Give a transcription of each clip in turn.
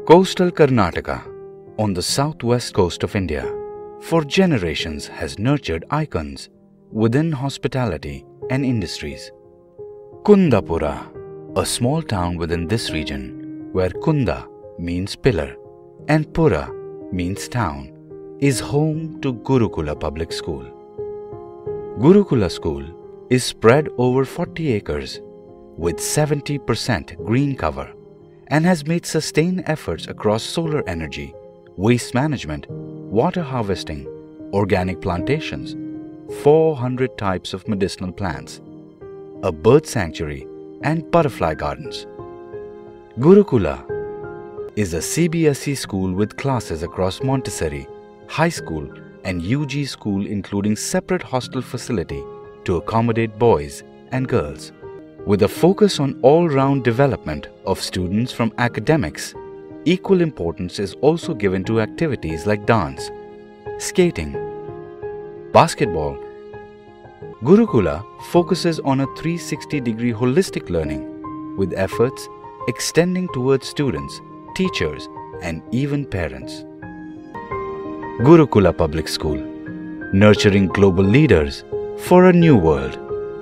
Coastal Karnataka, on the southwest coast of India, for generations has nurtured icons within hospitality and industries. Kundapura, a small town within this region where Kunda means pillar and Pura means town, is home to Gurukula Public School. Gurukula School is spread over 40 acres with 70% green cover and has made sustained efforts across solar energy, waste management, water harvesting, organic plantations, 400 types of medicinal plants, a bird sanctuary, and butterfly gardens. Gurukula is a CBSE school with classes across Montessori, high school, and UG school, including separate hostel facility to accommodate boys and girls. With a focus on all round development of students from academics, equal importance is also given to activities like dance, skating, basketball. Gurukula focuses on a 360 degree holistic learning with efforts extending towards students, teachers, and even parents. Gurukula Public School, nurturing global leaders for a new world.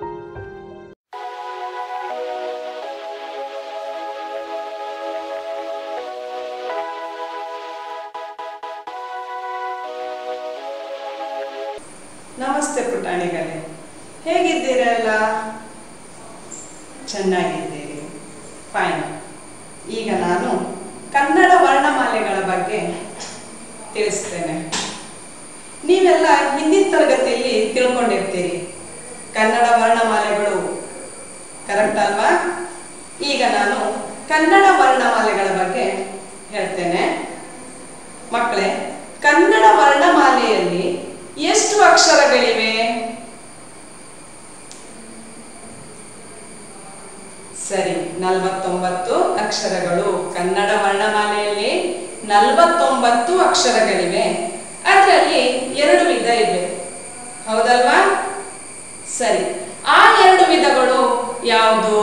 ನಮಸ್ತೆ ಪುಟಾಣಿಗಳೇ ಹೇಗಿದ್ದೀರಲ್ಲ ಚೆನ್ನಾಗಿದ್ದೀರಿ fine ಈಗ ನಾನು ಕನ್ನಡ ವರ್ಣಮಾಲೆಗಳ ಬಗ್ಗೆ ತಿಳಿಸ್ತೇನೆ ನೀವೆಲ್ಲ ಹಿಂದಿನ ತರಗತಿಯಲ್ಲಿ ತಿಳ್ಕೊಂಡಿರ್ತೀರಿ Kannada ವರ್ಣಮಾಲೆಗಳು correct ಅಲ್ವಾ ಈಗ ನಾನು ಕನ್ನಡ ವರ್ಣಮಾಲೆಗಳ ಬಗ್ಗೆ ಹೇಳ್ತೇನೆ ಮಕ್ಕಳೇ ಕನ್ನಡ ವರ್ಣಮಾಲೆಯಲ್ಲಿ ಎಷ್ಟು ಅಕ್ಷರಗಳಿವೆ ಸರಿ ನಲವತ್ತೊಂಬತ್ತು ಅಕ್ಷರಗಳು ಕನ್ನಡ ವರ್ಣಮಾಲೆಯಲ್ಲಿ ನಲವತ್ತೊಂಬತ್ತು ಅಕ್ಷರಗಳಿವೆ ಅದರಲ್ಲಿ ಎರಡು ವಿಧ ಇವೆ ಹೌದಲ್ವಾ ಸರಿ ಆ ಎರಡು ವಿಧಗಳು ಯಾವುದು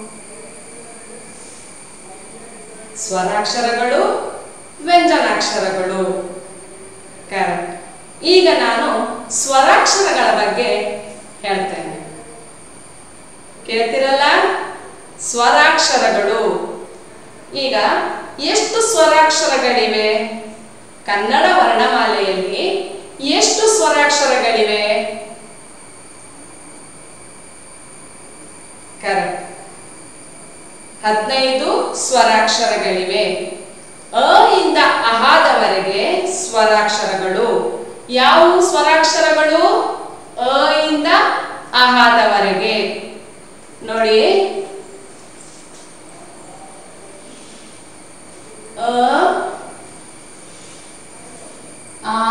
ಸ್ವರಾಕ್ಷರಗಳು ವ್ಯಂಜನಾಕ್ಷರಗಳು ಕರೆಕ್ಟ್ ಈಗ ನಾನು ಸ್ವರಾಕ್ಷರಗಳ ಬಗ್ಗೆ ಹೇಳ್ತೇನೆ ಕೇಳ್ತಿರಲ್ಲ ಸ್ವರಾಕ್ಷರಗಳು ಈಗ ಎಷ್ಟು ಸ್ವರಾಕ್ಷರಗಳಿವೆ ಕನ್ನಡ ವರ್ಣಮಾಲೆಯಲ್ಲಿ ಎಷ್ಟು ಸ್ವರಾಕ್ಷರಗಳಿವೆ ಕರೆಕ್ಟ್ ಹದಿನೈದು ಸ್ವರಾಕ್ಷರಗಳಿವೆ ಅ ಇಂದ ಅಹಾದವರೆಗೆ ಸ್ವರಾಕ್ಷರಗಳು ಯಾವುವು ಸ್ವರಾಕ್ಷರಗಳು ಅ ಇಂದ ಅಹಾದವರೆಗೆ ನೋಡಿ ಅ ಆ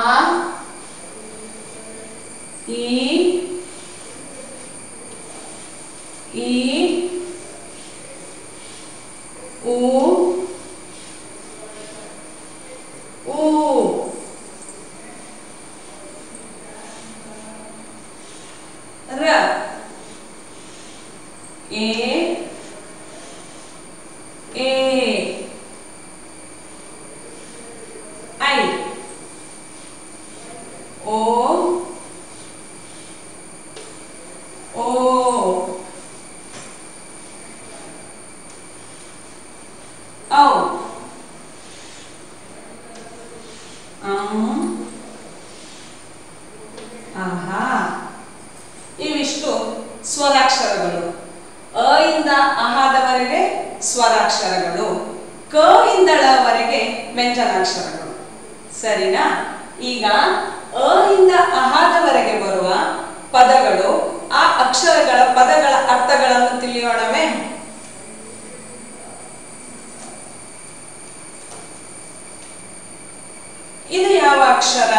ಈ ಈ ಉ ಊ ರ ಎ ಎ ಐ ಓ ಓ ಔ ಅಂ ಆಹಾ ಇವಿಷ್ಟು ಸ್ವರಾಕ್ಷರಗಳು ಅ ಇಂದ ಅಹಾದವರೆಗೆ ಸ್ವರಾಕ್ಷರಗಳು ಕ ಇಂದ ಳವರೆಗೆ ವ್ಯಂಜನಾಕ್ಷರಗಳು ಸರಿನಾ ಈಗ ಅ ಇಂದ ಅಹಾದವರೆಗೆ ಬರುವ ಪದಗಳು ಆ ಅಕ್ಷರಗಳ ಪದಗಳ ಅರ್ಥಗಳನ್ನು ತಿಳಿಯೋಣವೇ ಇದು ಯಾವ ಅಕ್ಷರ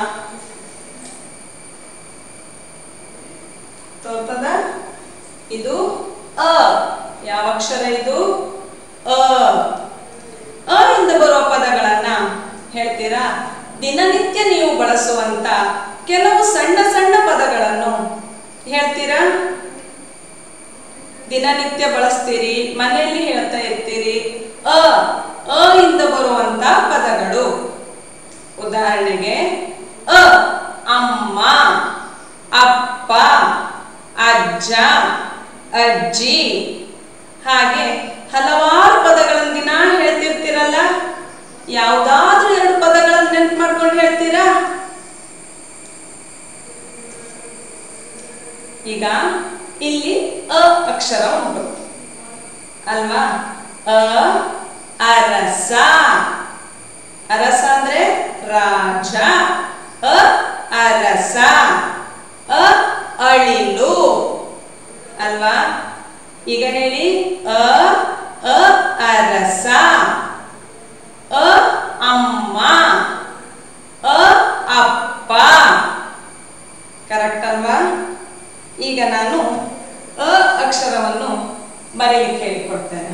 ತೋರ್ತದ ಇದು ಅ ಯಾವ ಅಕ್ಷರ ಇದು ಅ ಅ ಇಂದ ಬರುವ ಪದಗಳನ್ನ ಹೇಳ್ತೀರಾ ದಿನನಿತ್ಯ ನೀವು ಬಳಸುವಂತ ಕೆಲವು ಸಣ್ಣ ಸಣ್ಣ ಪದಗಳನ್ನು ಹೇಳ್ತೀರಾ ದಿನನಿತ್ಯ ಬಳಸ್ತೀರಿ ಮನೆಯಲ್ಲಿ ಹೇಳ್ತಾ ಇರ್ತೀರಿ ಅ ಅ ಇಂದ ಬರುವಂತ ಪದಗಳು ಉದಾಹರಣೆಗೆ ಅ ಅಮ್ಮ ಅಪ್ಪ ಅಜ್ಜ ಅಜ್ಜಿ ಹಾಗೆ ಹಲವಾರು ಪದಗಳನ್ನು ದಿನ ಹೇಳ್ತಿರ್ತೀರಲ್ಲ ಯಾವುದಾದ್ರೂ ಎರಡು ಪದಗಳನ್ನು ನೆನ್ಪು ಮಾಡ್ಕೊಂಡು ಹೇಳ್ತೀರಾ ಈಗ ಇಲ್ಲಿ ಅ ಅಕ್ಷರ ಉಂಟು ಅಲ್ವಾ ಅ ಅರಸ ಅರಸ ಅಂದ್ರೆ ರಾಜ ಅ ಅರಸ ಅ ಅಳಿಲು ಅಲ್ವಾ ಈಗ ಹೇಳಿ ಅ ಅ ಅರಸ ಅ ಅಮ್ಮ ಅ ಅಪ್ಪ ಕರೆಕ್ಟ್ ಅಲ್ವಾ ಈಗ ನಾನು ಅ ಅಕ್ಷರವನ್ನು ಬರೀಲಿಕ್ಕೆ ಹೇಳಿಕೊಡ್ತೇನೆ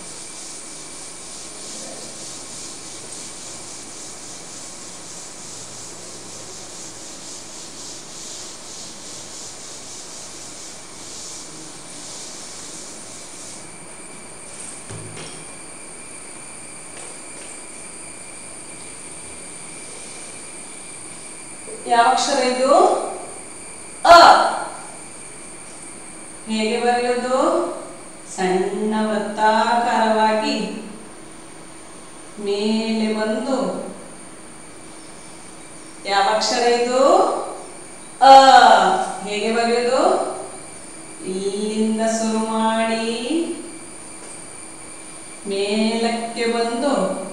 ಯಾವ ಅಕ್ಷರ ಇದು ಅ ಹೇಗೆ ಬರೆಯೋದು ಸಣ್ಣ ವೃತ್ತಾಕಾರವಾಗಿ ಮೇಲೆ ಬಂದು ಯಾವ ಅಕ್ಷರ ಇದು ಅ ಹೇಗೆ ಬರೆಯೋದು ಇಲ್ಲಿಂದ ಶುರು ಮಾಡಿ ಮೇಲಕ್ಕೆ ಬಂದು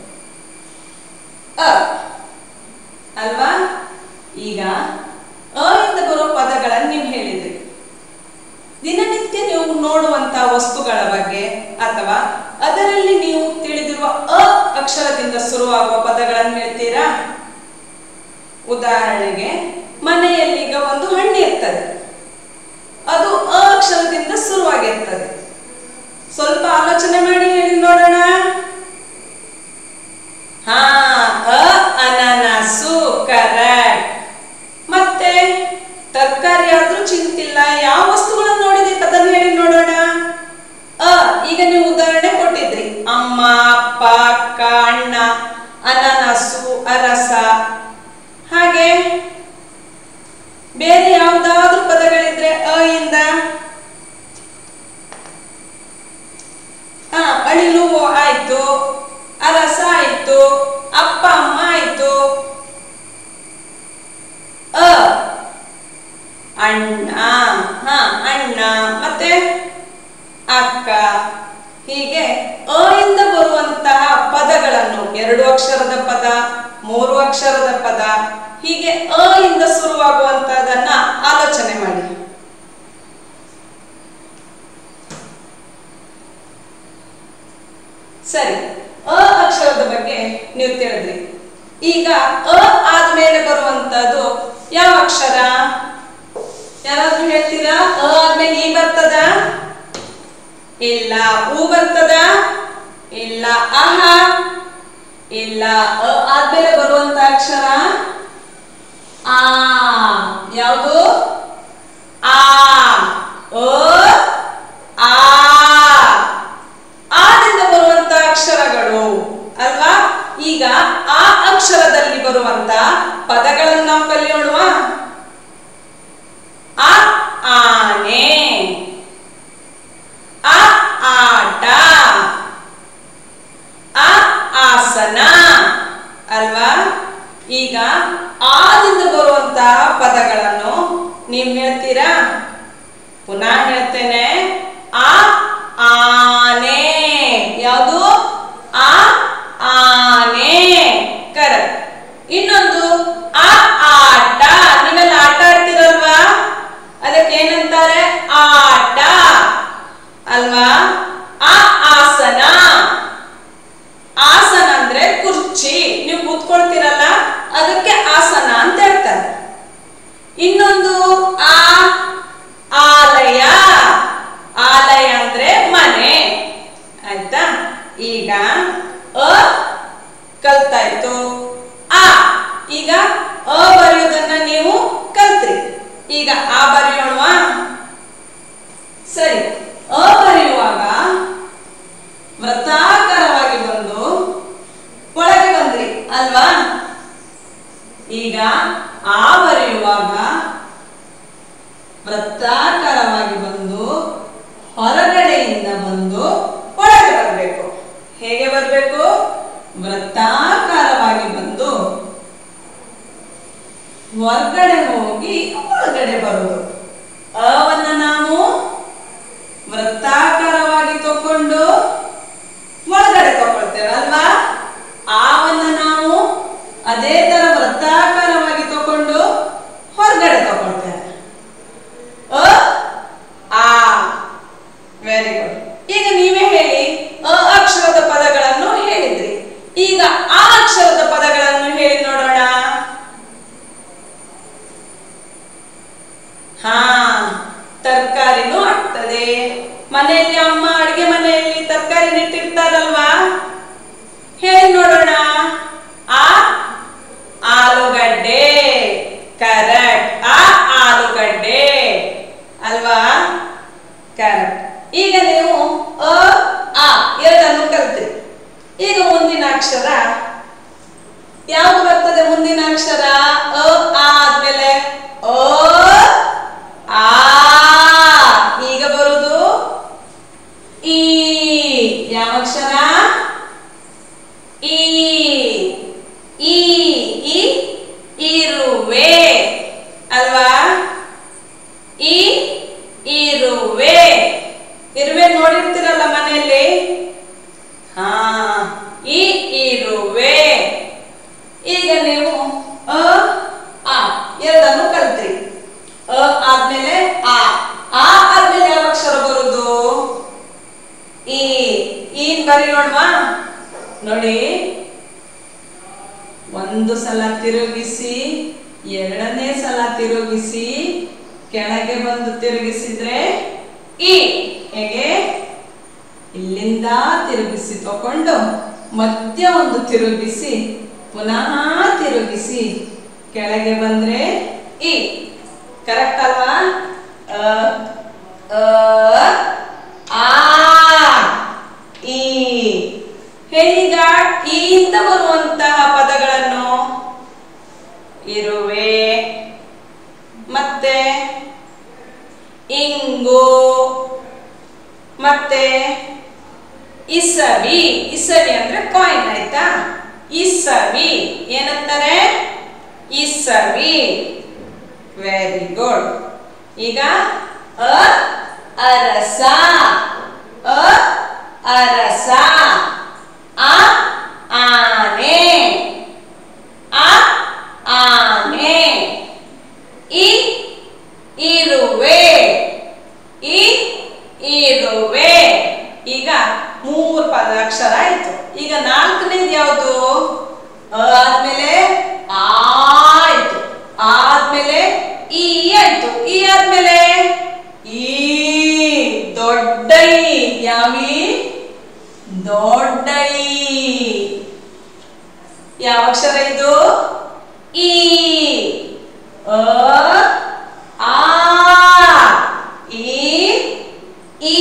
ಅ ಅಲ್ವಾ ಈಗ ಅ ಇಂದ ಬರೋ ಪದಗಳನ್ನು ನೀವು ಹೇಳಿದ್ರಿ ದಿನನಿತ್ಯ ನೀವು ನೋಡುವಂತ ವಸ್ತುಗಳ ಬಗ್ಗೆ ಅಥವಾ ಅದರಲ್ಲಿ ನೀವು ತಿಳಿದಿರುವ ಅ ಅಕ್ಷರದಿಂದ ಶುರುವಾಗುವ ಪದಗಳನ್ನು ಹೇಳ್ತೀರಾ ಉದಾಹರಣೆಗೆ ಮನೆಯಲ್ಲಿ ಈಗ ಒಂದು ಹಣ್ಣು ಇರ್ತದೆ ಅದು ಅ ಅಕ್ಷರದಿಂದ ಶುರುವಾಗಿರ್ತದೆ ಸ್ವಲ್ಪ ಆಲೋಚನೆ ಮಾಡಿ ಹೇಳಿ ನೋಡೋಣ ಹಾ ಅ ಅನಾನಸು ಕರೆಕ್ಟ್ ಮತ್ತೆ ತರಕಾರಿ ಆದ್ರೂ ಚಿಂತಿಲ್ಲ ಯಾವ ವಸ್ತುಗಳನ್ನು ನೋಡಿದ್ರಿ ಅದನ್ನು ಹೇಳಿ ನೋಡೋಣ ಅ ಈಗ ನೀವು ಉದಾಹರಣೆ ಕೊಟ್ಟಿದ್ರಿ ಅಮ್ಮ ಅಪ್ಪ ಅಕ್ಕ ಅಣ್ಣ ಅನಾನಸು ಅರಸ ಹಾಗೆ ಬೇರೆ ಯಾವ್ದಾದ್ರು ಪದಗಳಿದ್ರೆ ಅ ಇಂದ ಆ ಅಳಿಲು ಆಯ್ತು ಅರಸ ಆಯ್ತು ಅಪ್ಪ ಅಮ್ಮ ಆಯ್ತು ಅ ಅಣ್ಣ ಹ ಅಣ್ಣ ಮತ್ತೆ ಅಕ್ಕ ಹೀಗೆ ಅ ಇಂದ ಬರುವಂತಹ ಪದಗಳನ್ನು ಎರಡು ಅಕ್ಷರದ ಪದ ಮೂರು ಅಕ್ಷರದ ಪದ ಹೀಗೆ ಅ ಇಂದ ಶುರುವಾಗುವಂತಹದನ್ನ ಆಲೋಚನೆ ಮಾಡಿ ಸರಿ ಅ ಅಕ್ಷರದ ಬಗ್ಗೆ ನೀವು ತಿಳಿದ್ರಿ ಈಗ ಅ ಆದ್ಮೇಲೆ ಬರುವಂತದ್ದು ಯಾವ ಅಕ್ಷರ ಯಾರಾದ್ರೂ ಹೇಳ್ತೀರಾ ಅ ಆದ್ಮೇಲೆ ಈ ಬರ್ತದ ಇಲ್ಲ ಉ ಬರ್ತದ ಇಲ್ಲ ಅಹ ಇಲ್ಲ ಅ ಆದ್ಮೇಲೆ ಬರುವಂತ ಅಕ್ಷರ ಆ ಯಾವುದು ಆ ಅ ಆ ಆದಿಂದ ಬರುವಂತ ಅಕ್ಷರಗಳು ಅಲ್ವಾ ಈಗ ಆ ಅಕ್ಷರದಲ್ಲಿ ಬರುವಂತ ಪದಗಳನ್ನು ನಾವು ಕಲಿಯೋಣವಾ ಆ ಆನೆ ಆ ಆಟ ಆ ಆಸನ ಅಲ್ವಾ ಈಗ ಆದಿಂದ ಬರುವಂತಹ ಪದಗಳನ್ನು ನೀವು ಹೇಳ್ತೀರಾ ಪುನಃ ಹೇಳ್ತೇನೆ ಆ ಆನೆ ಯಾವುದು ಆ ಆನೆ ಕರೆಕ್ಟ್ ಇನ್ನೊಂದು ಆ ಆಟ ನೀವೆಲ್ಲ ಆಟ ಆಡ್ತಿರಲ್ವಾ ಅದಕ್ಕೆ ಏನಂತಾರೆ ಆಟ ಅಲ್ವಾ ಆ ಆಸನ ಆಸನ ಅಂದ್ರೆ ಕುರ್ಚಿ ನೀವು ಕೂತ್ಕೊಳ್ತೀರಲ್ಲ ಅದಕ್ಕೆ ಆಸನ ಅಂತ ಹೇಳ್ತಾರೆ ಇನ್ನೊಂದು ಆ ಆಲಯ ಆಲಯ ಅಂದ್ರೆ ಮನೆ ಆಯ್ತಾ ಈಗ ಅ ಕಲ್ತಾಯ್ತು ಆ ಈಗ ಅ ಬರೆಯೋದನ್ನ ನೀವು ಕಲ್ತ್ರಿ ಈಗ ಆ ಬರೆಯೋಣವಾ ಸರಿ ಅ ಬರೆಯುವಾಗ ವೃತ್ತಾಕಾರವಾಗಿ ಬಂದು ಹೇಗೆ ಬರಬೇಕು ವೃತ್ತಾಕಾರವಾಗಿ ಬಂದು ಹೊರಗಡೆ ಹೋಗಿ ಒಳಗಡೆ ಬರುವುದು ಅವನ್ನ ನಾವು ವೃತ್ತಾಕಾರವಾಗಿ ತಕೊಂಡು ಒಳಗಡೆ ತಗೊಳ್ತೇವೆ ಅಲ್ವಾ ಆವನ್ನ ನಾವು ಅದೇ ತರ ವೃತ್ತಾಕಾರವಾಗಿ ತಕೊಂಡು ಹೊರಗಡೆ ತಗೊಳ್ತೇವೆ ಅ ಆ ವೆರಿ ಗುಡ್ ಈಗ ನೀವೇ ಹೇಳಿ ಅ ಅಕ್ಷರದ ಪದಗಳನ್ನು ಹೇಳಿದ್ರಿ ಈಗ ಆ ಅಕ್ಷರದ ಪದಗಳನ್ನು ಹೇಳಿ ನೋಡೋಣ ಹಾ ತರಕಾರಿನೂ ಆಗ್ತದೆ ಮನೆಯಲ್ಲಿ ಅಮ್ಮ ಅಡಿಗೆ ಮನೆಯಲ್ಲಿ ತರಕಾರಿ ನೆಟ್ಟಿರ್ತಾರಲ್ವಾ ಹೇಳಿ ನೋಡೋಣ ಆ ಆಲೂಗಡ್ಡೆ ಕರೆಕ್ಟ್ ಆ ಆಲೂಗಡ್ಡೆ ಅಲ್ವಾ ಕರೆಕ್ಟ್ ಈಗ ನೀವು ಅ ಆ ಎರಡನ್ನು ಕಲ್ತ್ರಿ ಈಗ ಮುಂದಿನ ಅಕ್ಷರ ಯಾವ್ದು ಬರ್ತದೆ ಮುಂದಿನ ಅಕ್ಷರ ಅ ಆ ಆದ್ಮೇಲೆ ಅ ಆ ಈಗ ಬರುದು ಈ ಯಾವ ಅಕ್ಷರ ಈ ಈ ಈ ಇರುವೆ ಅಲ್ವಾ ಈ ಇರುವೆ ಇರುವೆ ನೋಡಿರ್ತೀರಲ್ಲ ಮನೆಯಲ್ಲಿ ಹಾ ಈ ಇರುವೆ ಈಗ ನೀವು ಅ ಆ ಎರಡನ್ನು ಕಲ್ತ್ರಿ ಅ ಆದ್ಮೇಲೆ ಆ ಆ ಆದ್ಮೇಲೆ ಯಾವ ಅಕ್ಷರ ಬರುದು ಈ ಈನ್ ಬರೆಯೋಣವಾ ನೋಡಿ ಒಂದು ಸಲ ತಿರುಗಿಸಿ ಎರಡನೇ ಸಲ ತಿರುಗಿಸಿ ಕೆಳಗೆ ಬಂದು ತಿರುಗಿಸಿದ್ರೆ ಈ ಹೇಗೆ ಇಲ್ಲಿಂದ ತಿರುಗಿಸಿ ತಕೊಂಡು ಮಧ್ಯ ಒಂದು ತಿರುಗಿಸಿ ಪುನಃ ತಿರುಗಿಸಿ ಕೆಳಗೆ ಬಂದ್ರೆ ಈ ಕರೆಕ್ಟ್ ಅಲ್ವಾ ಅ, ಅ, ಆ ಈ ಹೇಳೀಗ ಈ ಇಂದ ಬರುವಂತಹ ಪದಗಳನ್ನು ಇರುವೆ ಮತ್ತೆ ಇಂಗು ಮತ್ತೆ ಇಸವಿ ಇಸವಿ ಅಂದ್ರೆ ಕಾಯಿನ್ ಆಯ್ತಾ ಇಸವಿ ಏನಂತಾರೆ ಇಸವಿ ವೆರಿ ಗುಡ್ ಈಗ ಅ ಅರಸ ಅ ಅರಸ ಆ ಆನೆ ಆ ಆನೆ ಇ ಇರುವೆ ಇ ಇರುವೆ ಈಗ ಮೂರು ಪದ ಅಕ್ಷರ ಆಯ್ತು ಈಗ ನಾಲ್ಕನೇದು ಯಾವುದು ಅ ಆದ್ಮೇಲೆ ಆ ಆಯ್ತು ಆ ಆದ್ಮೇಲೆ ಈ ಆಯ್ತು ಈ ಆದ್ಮೇಲೆ ಈ ದೊಡ್ಡ ಈ ಯಾವಿ ದೊಡ್ಡ ಈ ಯಾವ ಅಕ್ಷರ ಇದು ಈ ಅ ಆ ಈ ಈ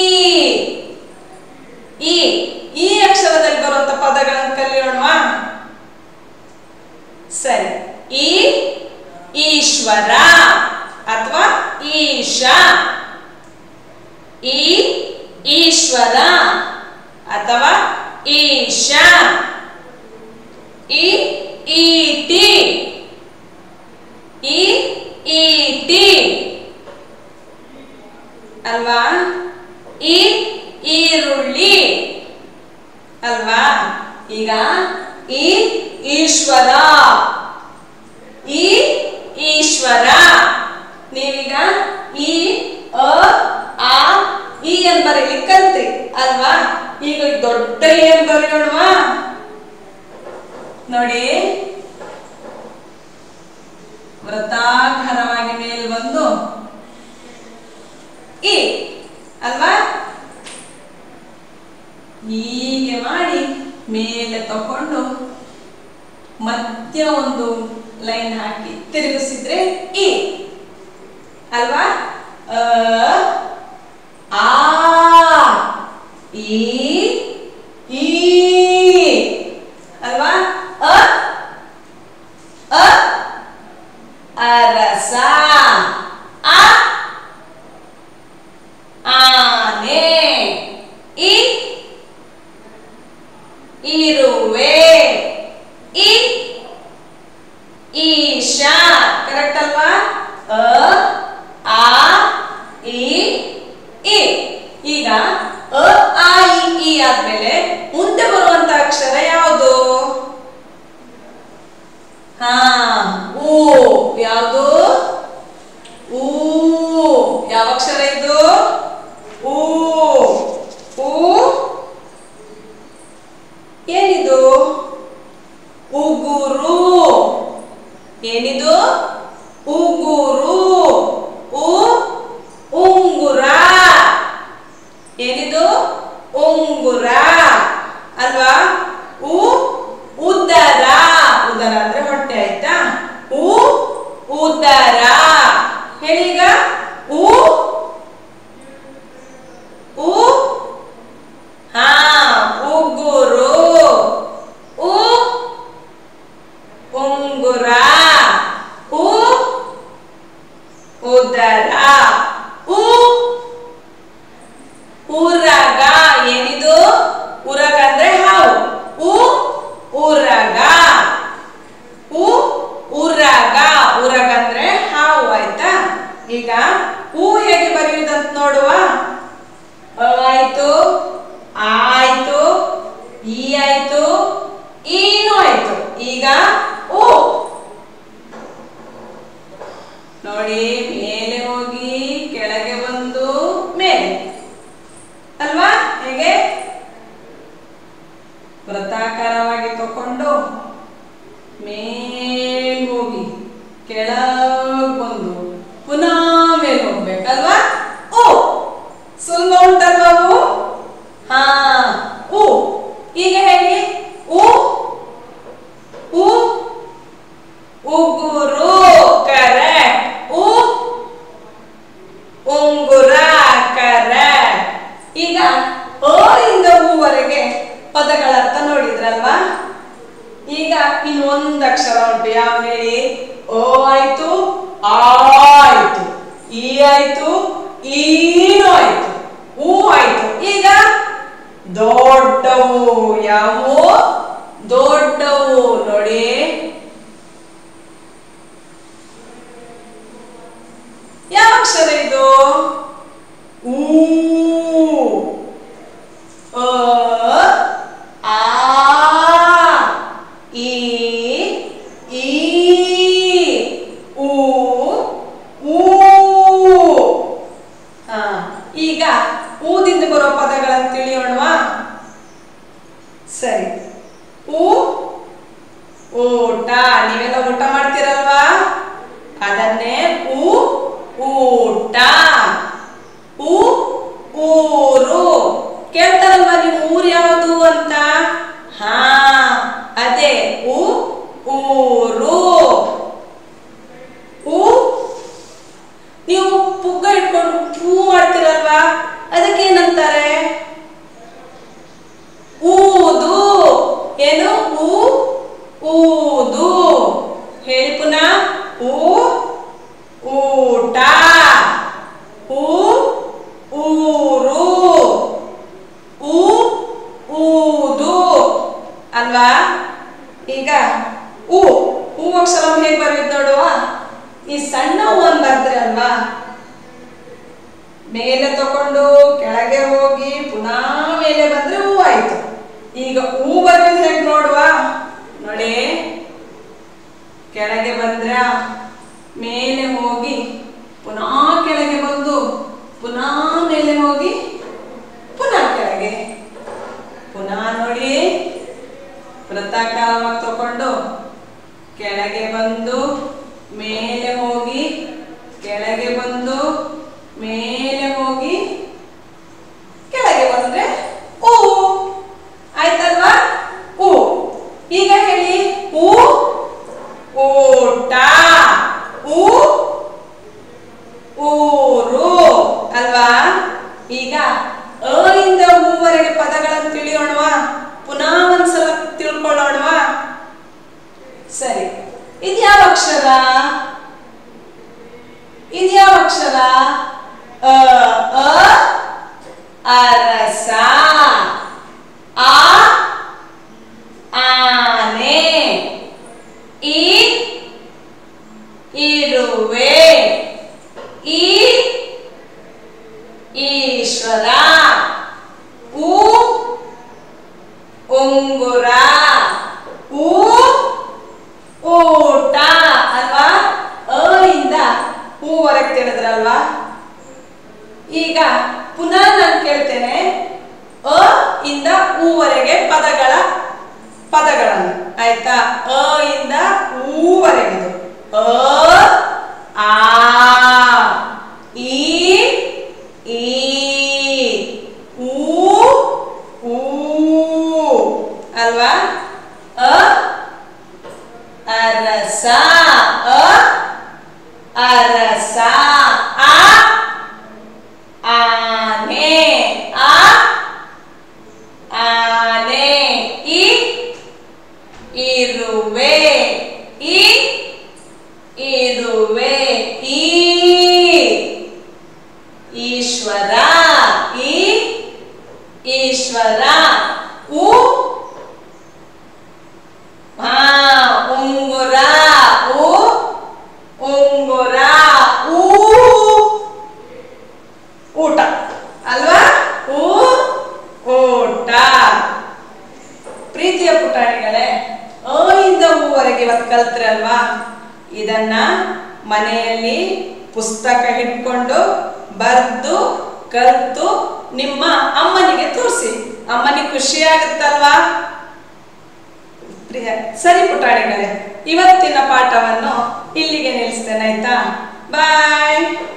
ಈ ಈ ಅಕ್ಷರದಲ್ಲಿ ಬರುವಂತ ಪದಗಳನ್ನು ಕಲಿಯೋಣವಾ ಸರಿ ಈ ಈಶ್ವರ ಅಥವಾ ಈಶ ಈ ಈಶ್ವರ ಅಥವಾ ಈಶ ಈ ಈಟಿ ಈ ಈಟಿ ಅಲ್ವಾ ಈ ಈರುಳ್ಳಿ ಅಲ್ವಾ ಈಗ ಈ ಈಶ್ವರ ಈ ಈಶ್ವರ ನೀವೀಗ ಈ ಅ ಆ ಈ ಏನ್ ಬರೀಲಿಕ್ಕೆ ಕಲ್ತ್ರಿ ಅಲ್ವಾ ಈಗ ದೊಡ್ಡ ಏನ್ ಬರೆಯೋಣವಾ ನೋಡಿ ವೃತ್ತಾಕಾರವಾಗಿ ಮೇಲೆ ಬಂದು ಈ ಅಲ್ವಾ ಹೀಗೆ ಮಾಡಿ ಮೇಲೆ ತಕೊಂಡು ಮಧ್ಯ ಒಂದು ಲೈನ್ ಹಾಕಿ ತಿರುಗಿಸಿದ್ರೆ ಈ ಅಲ್ವಾ ಅ ಆ ಈ ಈ ಅಲ್ವಾ ಅ ಅ ಅರಸ ಆ ಆನೆ ಈ ಇರುವೆ ಇ ಈಶಾ ಕರೆಕ್ಟ್ ಅಲ್ವಾ ಅ ಆ ಇ ಇ ಈಗ ಅ ಆ ಇ ಈ ಆದ್ಮೇಲೆ ಮುಂದೆ ಬರುವಂತ ಅಕ್ಷರ ಯಾವುದು ಹಾ ಊ ಯಾವುದು ಊ ಯಾವ ಅಕ್ಷರ ಇದು ಊ ಊ ಏನಿದು ಉಗುರು ಏನಿದು ಉಗುರು ಉ ಉಂಗುರ ಏನಿದು ಉಂಗುರ ಅಲ್ವಾ ಉ ಉದರ ಉದರ ಅಂದ್ರೆ ಹೊಟ್ಟೆ ಆಯ್ತಾ ಉ ಉದರ ಹೇಳೀಗ ಉ ಉ ಹಾ ಉಗುರು ಉ ಉಂಗುರ ಉ ಉದರ ಉ ಉರಗ ಏನಿದು ಉರಗ ಅಂದ್ರೆ ಹಾವು ಉ ಉರಗ ಉ ಉರಗ ಉರಗ ಅಂದ್ರೆ ಹಾವು ಆಯ್ತಾ ಈಗ ಹೂ ಹೇಗೆ ಬರೆಯುವುದಂತ ನೋಡುವ ಅ ಆಯ್ತು ಆ ಆಯ್ತು ಈ ಆಯ್ತು ಈನು ಆಯ್ತು ಈಗ ಉ ನೋಡಿ ಮೇಲೆ ಹೋಗಿ ಕೆಳಗೆ ಬಂದು ಮೇಲೆ ಅಲ್ವಾ ಹೇಗೆ ವೃತ್ತಾಕಾರವಾಗಿ ತಕೊಂಡು ಮೇಲ್ ಹೋಗಿ ಕೆಳಗ್ ಬಂದು ಪುನಃ ಮೇಲ್ ಹೋಗ್ಬೇಕಲ್ವಾ ಓ ಸುಲಭ ಉಂಟಲ್ವಾ ಅವು ಹಾ ಉ ಈಗ ಹೇಳಿ ಉ ಉ ಉಗುರು ಕರೆಕ್ಟ್ ಉ ಉಂಗುರ ಕರೆಕ್ಟ್ ಈಗ ಅ ಇಂದ ಹೂವರೆಗೆ ಪದಗಳ ಅರ್ಥ ನೋಡಿದ್ರಲ್ವಾ ಈಗ ಇನ್ನು ಒಂದು ಅಕ್ಷರ ಉಂಟು ಯಾವ ಹೇಳಿ ಓ ಆಯ್ತು ಆ ಆಯ್ತು ಈ ಆಯ್ತು ಈನು ಆಯ್ತು ಹೂ ಆಯ್ತು ಈಗ ದೊಡ್ಡವು ಯಾವುವು ದೊಡ್ಡವು ನೋಡಿ ಯಾವ ಅಕ್ಷರ ಇದು ಊ ಅ ಆ ಈ ಈ ಊ ಊ ಹಾ ಈಗ ಊದಿಂದ ಬರೋ ಪದಗಳನ್ನು ತಿಳಿಯೋಣವಾ ಸರಿ ಊ ಊಟ ನೀವೆಲ್ಲ ಊಟ ಮಾಡ್ತೀರಲ್ವಾ ಅದನ್ನೇ ಊ ಊಟ ಊ ಊರು ಕೇಳ್ತಾರಲ್ವಾ ನಿಮ್ಮ ಊರು ಯಾವುದು ಅಂತ ಹಾ ಅದೇ ಊ ಊರು ಊ ನೀವು ಪುಗ್ಗ ಇಟ್ಕೊಂಡು ಹೂ ಮಾಡ್ತೀರಲ್ವಾ ಅದಕ್ಕೆ ಏನಂತಾರೆ ಊದು ಏನು ಊ ಊದು ಹೇಳಿ ಪುನಃ ಊ ಊಟ ಊ ಊರು ಊ ಊದು ಅಲ್ವಾ ಈಗ ಹೂ ಹೂ ಅಕ್ಷರ ಹೇಗೆ ಬರೆಯುದು ನೋಡುವ ಈ ಸಣ್ಣ ಹೂವನ್ನು ಬರ್ತಾರೆ ಅಲ್ವಾ ಮೇಲೆ ತಕೊಂಡು ಕೆಳಗೆ ಹೋಗಿ ಪುನಃ ಮೇಲೆ ಬಂದ್ರೆ ಹೂ ಆಯ್ತು ಈಗ ಹೂ ಬರೆಯೋದು ಹೇಗೆ ನೋಡುವ ನೋಡಿ ಕೆಳಗೆ ಬಂದ್ರ ಮೇಲೆ ಹೋಗಿ ಪುನಃ ಕೆಳಗೆ ಬಂದು ಪುನಃ ಮೇಲೆ ಹೋಗಿ ಪುನಃ ಕೆಳಗೆ ಪುನಃ ನೋಡಿ ವೃತ್ತಾಕಾರವಾಗಿ ತಕೊಂಡು ಕೆಳಗೆ ಬಂದು ಮೇಲೆ ಹೋಗಿ ಕೆಳಗೆ ಬಂದು ಮೇಲೆ ಹೋಗಿ ಕೆಳಗೆ ಬಂದ್ರೆ ಹೂ ಆಯ್ತಲ್ವಾ ಹೂ ಈಗ ಹೇಳಿ ಹೂ ಊಟ ಹೂ ಊರು ಅಲ್ವಾ ಈಗ ಅ ಇಂದ ಹೂವರೆಗೆ ಪದಗಳನ್ನು ತಿಳಿಯೋಣವಾ ಪುನಃ ಒಂದ್ಸಲ ತಿಳ್ಕೊಳ್ಳೋಣವಾ ಸರಿ ಇದು ಯಾವ ಅಕ್ಷರ ಉಂಗುರ ಊ ಊಟ ಅಲ್ವಾ ಅ ಇಂದ ಹೂವರೆಗೆ ತಿಳಿದ್ರಲ್ವಾ ಈಗ ಪುನಃ ನಾನು ಕೇಳ್ತೇನೆ ಅ ಇಂದ ಊವರೆಗೆ ಪದಗಳ ಪದಗಳನ್ನು ಆಯ್ತಾ ಅ ಇಂದ ಊವರೆಗಿದು ಅ ಆ ಈ ಈ ಊ ಊ ಅಲ್ವಾ ಅ ಅರಸ ಅ ಅರಸ ಆ ಆನೆ ಆ ಆನೆ ಇ ಇರುವೆ ಇ ಇರುವೆ ಈ ಈಶ್ವರ ಈ ಈಶ್ವರ ಉ ಹಾ ಉಂಗುರ ಉ ಉಂಗುರ ಊ ಊಟ ಅಲ್ವಾ ಊ ಊಟ ಪ್ರೀತಿಯ ಪುಟಾಣಿಗಳೇ ಅ ಇಂದ ಊವರೆಗೆ ಇವತ್ತು ಕಲ್ತ್ರಲ್ವಾ ಇದನ್ನ ಮನೆಯಲ್ಲಿ ಪುಸ್ತಕ ಹಿಡ್ಕೊಂಡು ಬರ್ದು ಕಲ್ತು ನಿಮ್ಮ ಅಮ್ಮನಿಗೆ ತೋರಿಸಿ ಅಮ್ಮನಿಗೆ ಖುಷಿ ಆಗುತ್ತಲ್ವಾ ಪ್ರಿಯ ಸರಿ ಪುಟಾಣಿಗಳೇ ಇವತ್ತಿನ ಪಾಠವನ್ನು ಇಲ್ಲಿಗೆ ನಿಲ್ಲಿಸ್ತೇನೆ ಆಯ್ತಾ ಬಾಯ್